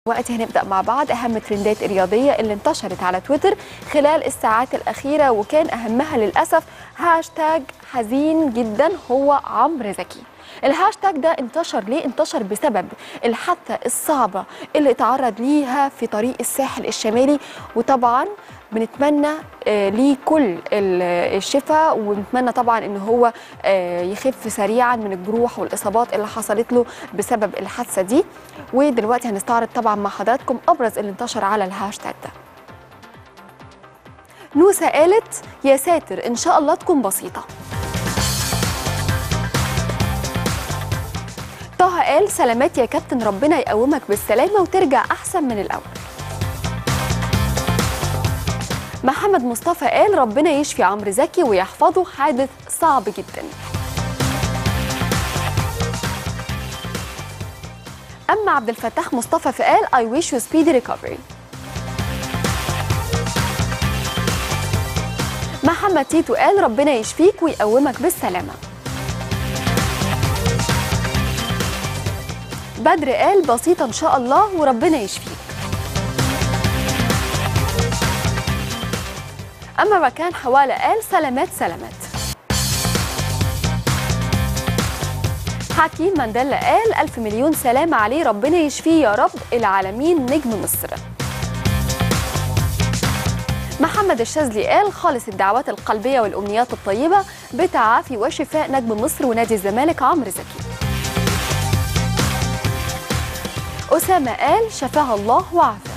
دلوقتي هنبدأ مع بعض أهم الترندات الرياضية اللي انتشرت على تويتر خلال الساعات الأخيرة وكان أهمها للأسف هاشتاج حزين جدا هو عمرو زكي الهاشتاج ده انتشر ليه؟ انتشر بسبب الحادثة الصعبة اللي اتعرض ليها في طريق الساحل الشمالي وطبعا بنتمنى آه، ليه كل ال- الشفاء ونتمنى طبعا ان هو آه، يخف سريعا من الجروح والاصابات اللي حصلت له بسبب الحادثه دي ودلوقتي هنستعرض طبعا مع حضراتكم ابرز اللي انتشر على الهاشتاج ده نوسة قالت يا ساتر ان شاء الله تكون بسيطه طه قال سلامات يا كابتن ربنا يقومك بالسلامه وترجع احسن من الاول محمد مصطفى قال ربنا يشفي عمرو زكي ويحفظه حادث صعب جدا اما عبد الفتاح مصطفى فقال I wish you speedy recovery محمد تيتو قال ربنا يشفيك ويقومك بالسلامه بدر قال بسيطه ان شاء الله وربنا يشفيك أما مكان حوالة قال سلامات سلامات حكيم مانديلا قال ألف مليون سلام عليه ربنا يشفيه يا رب العالمين نجم مصر محمد الشاذلي قال خالص الدعوات القلبية والأمنيات الطيبة بتعافي وشفاء نجم مصر ونادي الزمالك عمرو زكي أسامة قال شفاها الله وعافاه